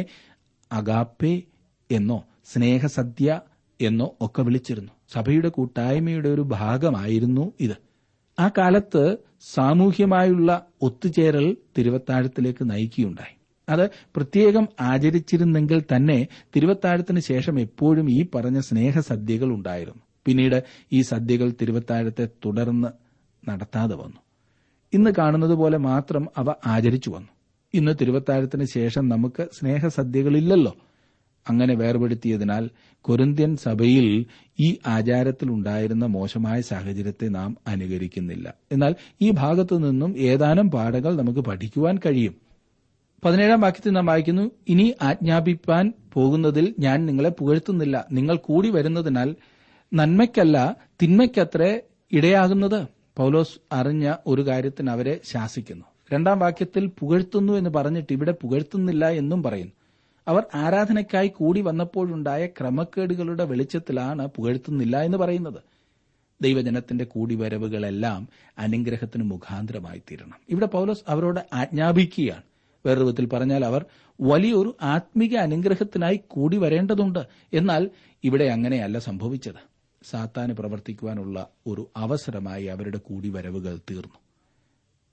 അഗാപ്പെ എന്നോ സ്നേഹസദ്യ എന്നോ ഒക്കെ വിളിച്ചിരുന്നു സഭയുടെ കൂട്ടായ്മയുടെ ഒരു ഭാഗമായിരുന്നു ഇത് ആ കാലത്ത് സാമൂഹ്യമായുള്ള ഒത്തുചേരൽ തിരുവത്താഴത്തിലേക്ക് നയിക്കുകയുണ്ടായി അത് പ്രത്യേകം ആചരിച്ചിരുന്നെങ്കിൽ തന്നെ തിരുവത്താഴത്തിന് ശേഷം എപ്പോഴും ഈ പറഞ്ഞ സ്നേഹസദ്യകൾ ഉണ്ടായിരുന്നു പിന്നീട് ഈ സദ്യകൾ തിരുവത്താഴത്തെ തുടർന്ന് നടത്താതെ വന്നു ഇന്ന് കാണുന്നത് പോലെ മാത്രം അവ ആചരിച്ചു വന്നു ഇന്ന് തിരുവത്താഴത്തിന് ശേഷം നമുക്ക് സ്നേഹസദ്യകളില്ലല്ലോ അങ്ങനെ വേർപെടുത്തിയതിനാൽ കൊരിന്ത്യൻ സഭയിൽ ഈ ആചാരത്തിൽ ഉണ്ടായിരുന്ന മോശമായ സാഹചര്യത്തെ നാം അനുകരിക്കുന്നില്ല എന്നാൽ ഈ ഭാഗത്തു നിന്നും ഏതാനും പാഠങ്ങൾ നമുക്ക് പഠിക്കുവാൻ കഴിയും പതിനേഴാം വാക്യത്തിൽ നാം വായിക്കുന്നു ഇനി ആജ്ഞാപിപ്പാൻ പോകുന്നതിൽ ഞാൻ നിങ്ങളെ പുകഴ്ത്തുന്നില്ല നിങ്ങൾ കൂടി വരുന്നതിനാൽ നന്മയ്ക്കല്ല തിന്മയ്ക്കത്രേ ഇടയാകുന്നത് പൗലോസ് അറിഞ്ഞ ഒരു കാര്യത്തിന് അവരെ ശാസിക്കുന്നു രണ്ടാം വാക്യത്തിൽ പുകഴ്ത്തുന്നു എന്ന് പറഞ്ഞിട്ട് ഇവിടെ പുകഴ്ത്തുന്നില്ല എന്നും പറയുന്നു അവർ ആരാധനയ്ക്കായി കൂടി വന്നപ്പോഴുണ്ടായ ക്രമക്കേടുകളുടെ വെളിച്ചത്തിലാണ് പുകഴ്ത്തുന്നില്ല എന്ന് പറയുന്നത് ദൈവജനത്തിന്റെ കൂടിവരവുകളെല്ലാം അനുഗ്രഹത്തിന് മുഖാന്തരമായി തീരണം ഇവിടെ പൗലോസ് അവരോട് ആജ്ഞാപിക്കുകയാണ് വേറെ വിധത്തിൽ പറഞ്ഞാൽ അവർ വലിയൊരു ആത്മീക അനുഗ്രഹത്തിനായി കൂടി വരേണ്ടതുണ്ട് എന്നാൽ ഇവിടെ അങ്ങനെയല്ല സംഭവിച്ചത് സാത്താന് പ്രവർത്തിക്കുവാനുള്ള ഒരു അവസരമായി അവരുടെ കൂടിവരവുകൾ തീർന്നു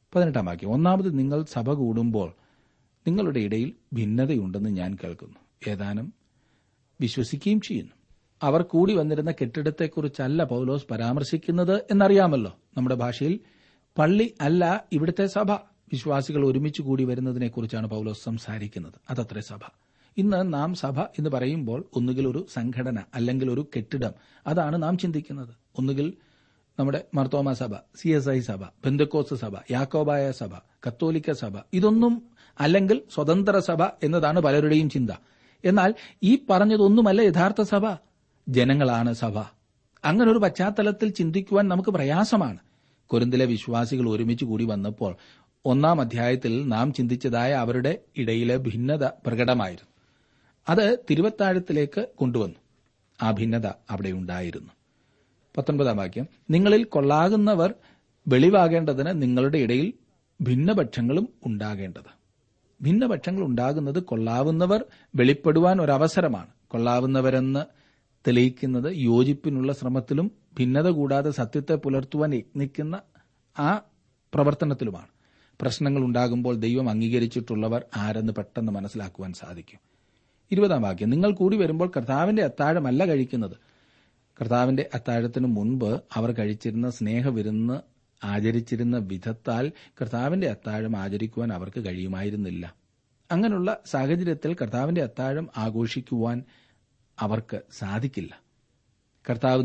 പതിനെട്ടാം വാക്യം ഒന്നാമത് നിങ്ങൾ സഭ കൂടുമ്പോൾ നിങ്ങളുടെ ഇടയിൽ ഭിന്നതയുണ്ടെന്ന് ഞാൻ കേൾക്കുന്നു ഏതാനും വിശ്വസിക്കുകയും ചെയ്യുന്നു അവർ കൂടി വന്നിരുന്ന കെട്ടിടത്തെക്കുറിച്ചല്ല പൗലോസ് പരാമർശിക്കുന്നത് എന്നറിയാമല്ലോ നമ്മുടെ ഭാഷയിൽ പള്ളി അല്ല ഇവിടുത്തെ സഭ വിശ്വാസികൾ ഒരുമിച്ച് കൂടി വരുന്നതിനെക്കുറിച്ചാണ് പൗലോസ് സംസാരിക്കുന്നത് അതത്രേ സഭ ഇന്ന് നാം സഭ എന്ന് പറയുമ്പോൾ ഒന്നുകിൽ ഒരു സംഘടന അല്ലെങ്കിൽ ഒരു കെട്ടിടം അതാണ് നാം ചിന്തിക്കുന്നത് ഒന്നുകിൽ നമ്മുടെ മർത്തോമ സഭ സി എസ് ഐ സഭ ബന്ധക്കോസ് സഭ യാക്കോബായ സഭ കത്തോലിക്ക സഭ ഇതൊന്നും അല്ലെങ്കിൽ സ്വതന്ത്ര സഭ എന്നതാണ് പലരുടെയും ചിന്ത എന്നാൽ ഈ പറഞ്ഞതൊന്നുമല്ല യഥാർത്ഥ സഭ ജനങ്ങളാണ് സഭ അങ്ങനെ ഒരു പശ്ചാത്തലത്തിൽ ചിന്തിക്കുവാൻ നമുക്ക് പ്രയാസമാണ് കൊരിന്തിലെ വിശ്വാസികൾ ഒരുമിച്ച് കൂടി വന്നപ്പോൾ ഒന്നാം അധ്യായത്തിൽ നാം ചിന്തിച്ചതായ അവരുടെ ഇടയിലെ ഭിന്നത പ്രകടമായിരുന്നു അത് തിരുവത്താഴത്തിലേക്ക് കൊണ്ടുവന്നു ആ ഭിന്നത അവിടെ ഉണ്ടായിരുന്നു പത്തൊൻപതാം വാക്യം നിങ്ങളിൽ കൊള്ളാകുന്നവർ വെളിവാകേണ്ടതിന് നിങ്ങളുടെ ഇടയിൽ ഭിന്നപക്ഷങ്ങളും ഉണ്ടാകേണ്ടത് ഭിന്നപക്ഷങ്ങൾ ഉണ്ടാകുന്നത് കൊള്ളാവുന്നവർ വെളിപ്പെടുവാൻ ഒരവസരമാണ് കൊള്ളാവുന്നവരെന്ന് തെളിയിക്കുന്നത് യോജിപ്പിനുള്ള ശ്രമത്തിലും ഭിന്നത കൂടാതെ സത്യത്തെ പുലർത്തുവാൻ യത്നിക്കുന്ന ആ പ്രവർത്തനത്തിലുമാണ് പ്രശ്നങ്ങൾ ഉണ്ടാകുമ്പോൾ ദൈവം അംഗീകരിച്ചിട്ടുള്ളവർ ആരെന്ന് പെട്ടെന്ന് മനസ്സിലാക്കുവാൻ സാധിക്കും ഇരുപതാം വാക്യം നിങ്ങൾ കൂടി വരുമ്പോൾ കർത്താവിന്റെ അത്താഴമല്ല കഴിക്കുന്നത് കർത്താവിന്റെ അത്താഴത്തിന് മുൻപ് അവർ കഴിച്ചിരുന്ന സ്നേഹവിരുന്ന് ആചരിച്ചിരുന്ന വിധത്താൽ കർത്താവിന്റെ അത്താഴം ആചരിക്കുവാൻ അവർക്ക് കഴിയുമായിരുന്നില്ല അങ്ങനെയുള്ള സാഹചര്യത്തിൽ കർത്താവിന്റെ അത്താഴം ആഘോഷിക്കുവാൻ അവർക്ക് സാധിക്കില്ല കർത്താവ്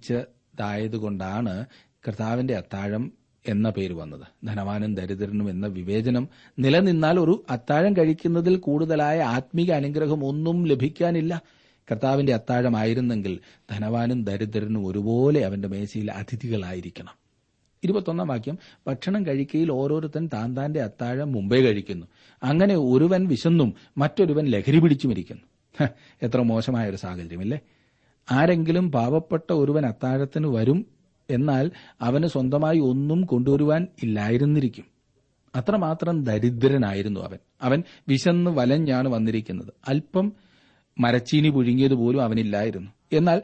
നിയമിച്ചതായതുകൊണ്ടാണ് കർത്താവിന്റെ അത്താഴം എന്ന പേര് വന്നത് ധനവാനും ദരിദ്രനും എന്ന വിവേചനം നിലനിന്നാൽ ഒരു അത്താഴം കഴിക്കുന്നതിൽ കൂടുതലായ ആത്മീക അനുഗ്രഹം ഒന്നും ലഭിക്കാനില്ല കർത്താവിന്റെ അത്താഴമായിരുന്നെങ്കിൽ ധനവാനും ദരിദ്രനും ഒരുപോലെ അവന്റെ മേശയിൽ അതിഥികളായിരിക്കണം ഇരുപത്തൊന്നാം വാക്യം ഭക്ഷണം കഴിക്കയിൽ ഓരോരുത്തൻ താൻ താന്റെ അത്താഴം മുമ്പേ കഴിക്കുന്നു അങ്ങനെ ഒരുവൻ വിശന്നും മറ്റൊരുവൻ ലഹരി പിടിച്ചുമിരിക്കുന്നു ഹ, എത്ര മോശമായ ഒരു സാഹചര്യമില്ലേ ആരെങ്കിലും പാവപ്പെട്ട ഒരുവൻ അത്താഴത്തിന് വരും എന്നാൽ അവന് സ്വന്തമായി ഒന്നും കൊണ്ടുവരുവാൻ ഇല്ലായിരുന്നിരിക്കും അത്രമാത്രം ദരിദ്രനായിരുന്നു അവൻ അവൻ വിശന്ന് വലഞ്ഞാണ് വന്നിരിക്കുന്നത് അല്പം മരച്ചീനി പുഴുങ്ങിയതുപോലും അവനില്ലായിരുന്നു എന്നാൽ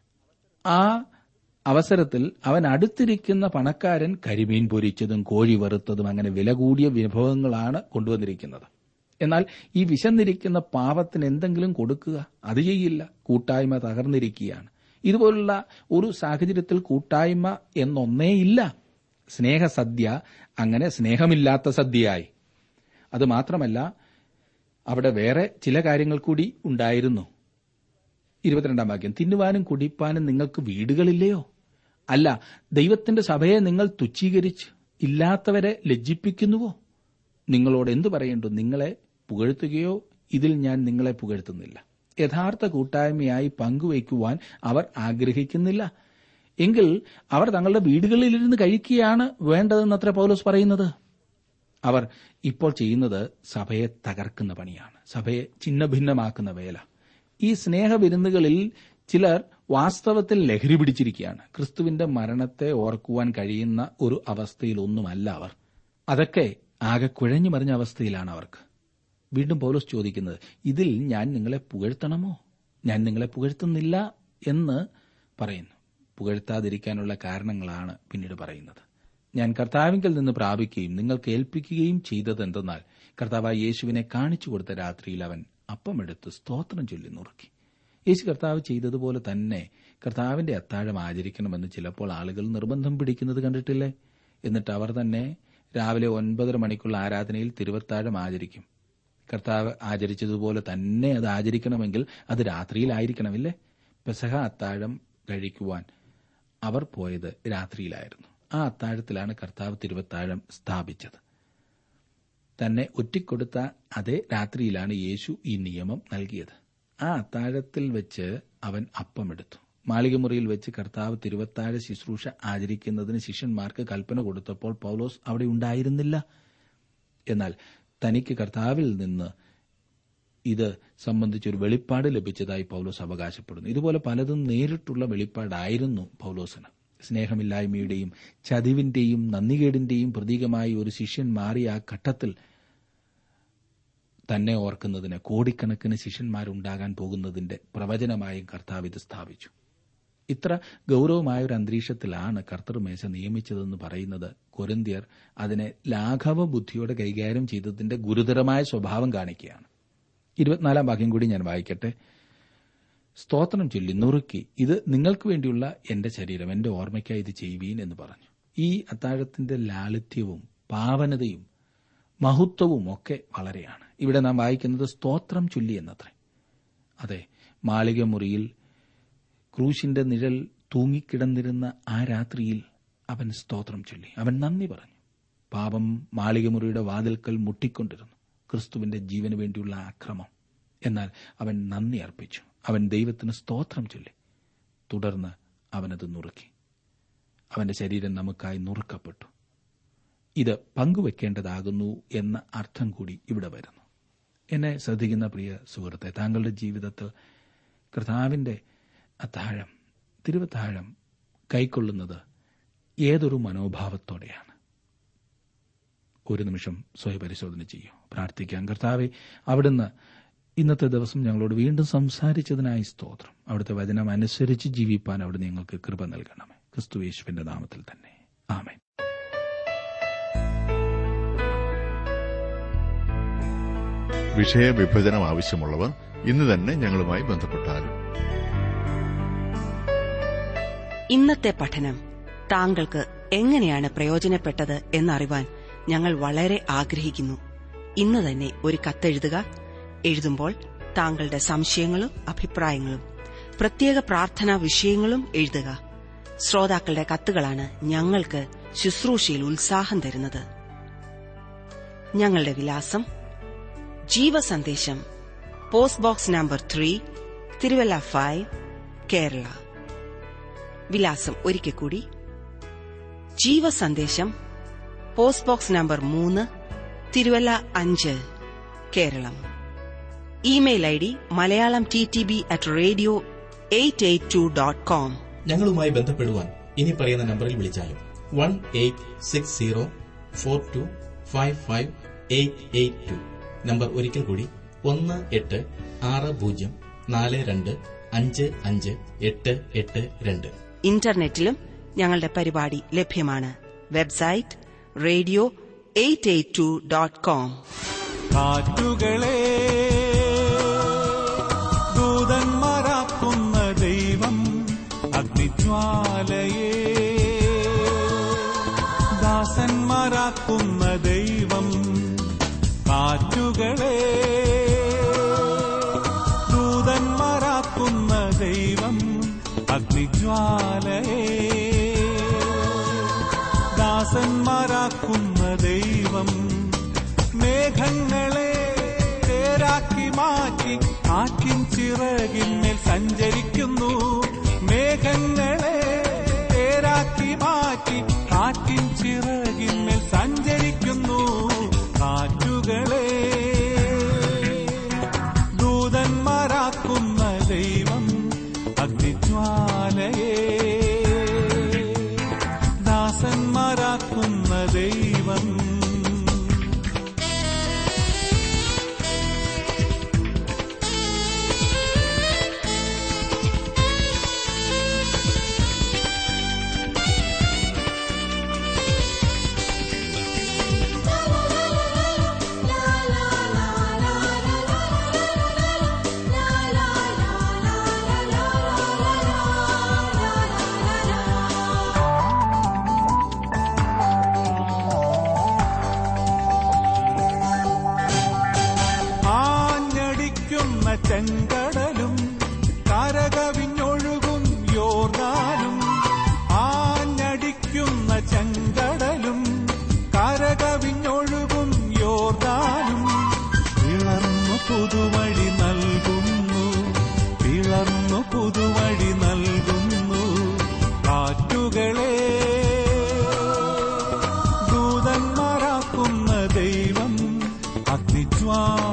ആ അവസരത്തിൽ അവൻ അടുത്തിരിക്കുന്ന പണക്കാരൻ കരിമീൻ പൊരിച്ചതും കോഴി വറുത്തതും അങ്ങനെ വില കൂടിയ വിഭവങ്ങളാണ് കൊണ്ടുവന്നിരിക്കുന്നത് എന്നാൽ ഈ വിശന്നിരിക്കുന്ന പാവത്തിന് എന്തെങ്കിലും കൊടുക്കുക അത് ചെയ്യില്ല കൂട്ടായ്മ തകർന്നിരിക്കുകയാണ് ഇതുപോലുള്ള ഒരു സാഹചര്യത്തിൽ കൂട്ടായ്മ എന്നൊന്നേ ഇല്ല സ്നേഹസദ്യ അങ്ങനെ സ്നേഹമില്ലാത്ത സദ്യയായി അത് മാത്രമല്ല അവിടെ വേറെ ചില കാര്യങ്ങൾ കൂടി ഉണ്ടായിരുന്നു ഇരുപത്തിരണ്ടാം വാക്യം തിന്നുവാനും കുടിപ്പാനും നിങ്ങൾക്ക് വീടുകളില്ലയോ അല്ല ദൈവത്തിന്റെ സഭയെ നിങ്ങൾ തുച്ഛീകരിച്ച് ഇല്ലാത്തവരെ ലജ്ജിപ്പിക്കുന്നുവോ നിങ്ങളോട് എന്തു പറയേണ്ടു നിങ്ങളെ പുകഴ്ത്തുകയോ ഇതിൽ ഞാൻ നിങ്ങളെ പുകഴ്ത്തുന്നില്ല യഥാർത്ഥ കൂട്ടായ്മയായി പങ്കുവയ്ക്കുവാൻ അവർ ആഗ്രഹിക്കുന്നില്ല എങ്കിൽ അവർ തങ്ങളുടെ വീടുകളിലിരുന്ന് കഴിക്കുകയാണ് വേണ്ടതെന്നത്ര പൗലോസ് പറയുന്നത് അവർ ഇപ്പോൾ ചെയ്യുന്നത് സഭയെ തകർക്കുന്ന പണിയാണ് സഭയെ ഛിന്നഭിന്നമാക്കുന്ന വേല ഈ സ്നേഹവിരുന്നുകളിൽ ചിലർ വാസ്തവത്തിൽ ലഹരി പിടിച്ചിരിക്കുകയാണ് ക്രിസ്തുവിന്റെ മരണത്തെ ഓർക്കുവാൻ കഴിയുന്ന ഒരു അവസ്ഥയിലൊന്നുമല്ല അവർ അതൊക്കെ ആകെ കുഴഞ്ഞു മറിഞ്ഞ അവസ്ഥയിലാണ് അവർക്ക് വീണ്ടും പൗലോസ് ചോദിക്കുന്നത് ഇതിൽ ഞാൻ നിങ്ങളെ പുകഴ്ത്തണമോ ഞാൻ നിങ്ങളെ പുകഴ്ത്തുന്നില്ല എന്ന് പറയുന്നു പുകഴ്ത്താതിരിക്കാനുള്ള കാരണങ്ങളാണ് പിന്നീട് പറയുന്നത് ഞാൻ കർത്താവിങ്കിൽ നിന്ന് പ്രാപിക്കുകയും നിങ്ങൾക്ക് ഏൽപ്പിക്കുകയും ചെയ്തതെന്തെന്നാൽ കർത്താവായ യേശുവിനെ കാണിച്ചു കൊടുത്ത രാത്രിയിൽ അവൻ അപ്പമെടുത്ത് സ്തോത്രം ചൊല്ലി നുറുക്കി യേശു കർത്താവ് ചെയ്തതുപോലെ തന്നെ കർത്താവിന്റെ അത്താഴം ആചരിക്കണമെന്ന് ചിലപ്പോൾ ആളുകൾ നിർബന്ധം പിടിക്കുന്നത് കണ്ടിട്ടില്ലേ എന്നിട്ട് അവർ തന്നെ രാവിലെ ഒൻപതര മണിക്കുള്ള ആരാധനയിൽ തിരുവത്താഴം ആചരിക്കും കർത്താവ് ആചരിച്ചതുപോലെ തന്നെ അത് ആചരിക്കണമെങ്കിൽ അത് രാത്രിയിലായിരിക്കണമില്ലേ പെസഹ അത്താഴം കഴിക്കുവാൻ അവർ പോയത് രാത്രിയിലായിരുന്നു ആ അത്താഴത്തിലാണ് കർത്താവ് തിരുവത്താഴം സ്ഥാപിച്ചത് തന്നെ ഒറ്റിക്കൊടുത്ത അതേ രാത്രിയിലാണ് യേശു ഈ നിയമം നൽകിയത് ആ അത്താഴത്തിൽ വെച്ച് അവൻ അപ്പമെടുത്തു മാളികമുറിയിൽ വെച്ച് കർത്താവ് തിരുവത്താഴ ശുശ്രൂഷ ആചരിക്കുന്നതിന് ശിഷ്യന്മാർക്ക് കൽപ്പന കൊടുത്തപ്പോൾ പൗലോസ് അവിടെ ഉണ്ടായിരുന്നില്ല എന്നാൽ തനിക്ക് കർത്താവിൽ നിന്ന് ഇത് സംബന്ധിച്ചൊരു വെളിപ്പാട് ലഭിച്ചതായി പൗലോസ് അവകാശപ്പെടുന്നു ഇതുപോലെ പലതും നേരിട്ടുള്ള വെളിപ്പാടായിരുന്നു പൗലോസിന് സ്നേഹമില്ലായ്മയുടെയും ചതിവിന്റെയും നന്ദികേടിന്റെയും പ്രതീകമായി ഒരു ശിഷ്യൻ മാറിയ ആ ഘട്ടത്തിൽ തന്നെ ഓർക്കുന്നതിന് കോടിക്കണക്കിന് ശിഷ്യന്മാരുണ്ടാകാൻ പോകുന്നതിന്റെ പ്രവചനമായും കർത്താവ് ഇത് സ്ഥാപിച്ചു ഇത്ര ഗൌരവമായ ഒരു അന്തരീക്ഷത്തിലാണ് കർത്തൃമേശ നിയമിച്ചതെന്ന് പറയുന്നത് കൊരിന്തിയർ അതിനെ ലാഘവ ബുദ്ധിയോടെ കൈകാര്യം ചെയ്തതിന്റെ ഗുരുതരമായ സ്വഭാവം കാണിക്കുകയാണ് ഇരുപത്തിനാലാം വാക്യം കൂടി ഞാൻ വായിക്കട്ടെ സ്തോത്രം ചൊല്ലി നുറുക്കി ഇത് നിങ്ങൾക്ക് വേണ്ടിയുള്ള എന്റെ ശരീരം എന്റെ ഓർമ്മയ്ക്കായി ഇത് ചെയ്യുവീൻ എന്ന് പറഞ്ഞു ഈ അത്താഴത്തിന്റെ ലാളിത്യവും പാവനതയും മഹത്വവും ഒക്കെ വളരെയാണ് ഇവിടെ നാം വായിക്കുന്നത് സ്തോത്രം ചൊല്ലി എന്നത്രേ അതെ മാളിക മുറിയിൽ ക്രൂശിന്റെ നിഴൽ തൂങ്ങിക്കിടന്നിരുന്ന ആ രാത്രിയിൽ അവൻ സ്തോത്രം ചൊല്ലി അവൻ നന്ദി പറഞ്ഞു പാപം മാളികമുറിയുടെ വാതിൽക്കൽ മുട്ടിക്കൊണ്ടിരുന്നു ക്രിസ്തുവിന്റെ ജീവന് വേണ്ടിയുള്ള ആക്രമം എന്നാൽ അവൻ നന്ദി അർപ്പിച്ചു അവൻ ദൈവത്തിന് സ്തോത്രം ചൊല്ലി തുടർന്ന് അവനത് നുറുക്കി അവന്റെ ശരീരം നമുക്കായി നുറുക്കപ്പെട്ടു ഇത് പങ്കുവെക്കേണ്ടതാകുന്നു എന്ന അർത്ഥം കൂടി ഇവിടെ വരുന്നു എന്നെ ശ്രദ്ധിക്കുന്ന പ്രിയ സുഹൃത്തെ താങ്കളുടെ ജീവിതത്തിൽ കർത്താവിന്റെ അത്താഴം തിരുവത്താഴം കൈക്കൊള്ളുന്നത് ഏതൊരു മനോഭാവത്തോടെയാണ് ഒരു നിമിഷം സ്വയപരിശോധന ചെയ്യൂ പ്രാർത്ഥിക്കാം കർത്താവെ അവിടുന്ന് ഇന്നത്തെ ദിവസം ഞങ്ങളോട് വീണ്ടും സംസാരിച്ചതിനായി സ്തോത്രം അവിടുത്തെ വചനം അനുസരിച്ച് ജീവിപ്പാൻ അവിടുന്ന് ഞങ്ങൾക്ക് കൃപ നൽകണമേ ക്രിസ്തു യേശുവിന്റെ നാമത്തിൽ തന്നെ ആമേൻ വിഷയവിഭജനം ആവശ്യമുള്ളവർ ഇന്ന് തന്നെ ഞങ്ങളുമായി ബന്ധപ്പെട്ടാലും ഇന്നത്തെ പഠനം താങ്കൾക്ക് എങ്ങനെയാണ് പ്രയോജനപ്പെട്ടത് എന്നറിവാൻ ഞങ്ങൾ വളരെ ആഗ്രഹിക്കുന്നു ഇന്ന് തന്നെ ഒരു കത്തെഴുതുക എഴുതുമ്പോൾ താങ്കളുടെ സംശയങ്ങളും അഭിപ്രായങ്ങളും പ്രത്യേക പ്രാർത്ഥനാ വിഷയങ്ങളും എഴുതുക ശ്രോതാക്കളുടെ കത്തുകളാണ് ഞങ്ങൾക്ക് ശുശ്രൂഷയിൽ ഉത്സാഹം തരുന്നത് ഞങ്ങളുടെ വിലാസം ജീവസന്ദേശം post box number three Thiruvalla five Kerala വിലാസം ഒരിക്കൽ കൂടി ജീവസന്ദേശം പോസ്റ്റ് ബോക്സ് നമ്പർ മൂന്ന് തിരുവല്ല അഞ്ച് Keralam email I D Malayalam T T B at radio eight eight two dot com ഞങ്ങളുമായി ബന്ധപ്പെടുവാൻ ഇനി പറയുന്ന നമ്പറിൽ വിളിച്ചാലും one eight six zero four two five five eight eight two number ഒരിക്കൽ കൂടി ഒന്ന് എട്ട് ആറ് പൂജ്യം നാല് രണ്ട് അഞ്ച് അഞ്ച് എട്ട് എട്ട് രണ്ട് ഇന്റർനെറ്റിലും ഞങ്ങളുടെ പരിപാടി ലഭ്യമാണ് website radio eight eight two dot com കാറ്റുകളെ ദൂതന്മാരാക്കുന്ന ദൈവം അഗ്നിജ്വാലയെ ദാസന്മാരാക്കുന്ന ദൈവം കാറ്റുകളെ ദൂതന്മാരാക്കുന്ന ദൈവം അഗ്നിജ്വാലയെ ദാസന്മാരാക്കുന്ന ദൈവം മേഘങ്ങളെ തേരാക്കി മാറ്റി കാറ്റിൻ ചിറകിന്മേൽ സഞ്ചരിക്കുന്നു മേഘങ്ങളെ തേരാക്കി മാറ്റി കാറ്റിൻ ചിറകിന്മേൽ സഞ്ചരിക്കുന്നു കാറ്റുകളെ ദൂതന്മാരാക്കുന്ന ദൈവം അഗ്നിജ്വാലയെ ദാസന്മാരാക്കുന്ന ദൈവം ആഞ്ഞടിക്കുന്ന ചെങ്കടലും കരകവിഞ്ഞൊഴുകും യോർദാനും ആഞ്ഞടിക്കുന്ന ചെങ്കടലും കരകവിഞ്ഞൊഴുകും യോർദാനും പിളർന്നു പുതുവഴി നൽകുന്നു പിളർന്നു പുതുവഴി നൽകുന്നു കാറ്റുകളെ ദൂതന്മാരാക്കുന്ന ദൈവം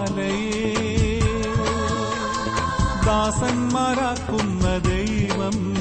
അഗ്നിജ്വാലയെ ദാസന്മാരാക്കുന്ന ദൈവം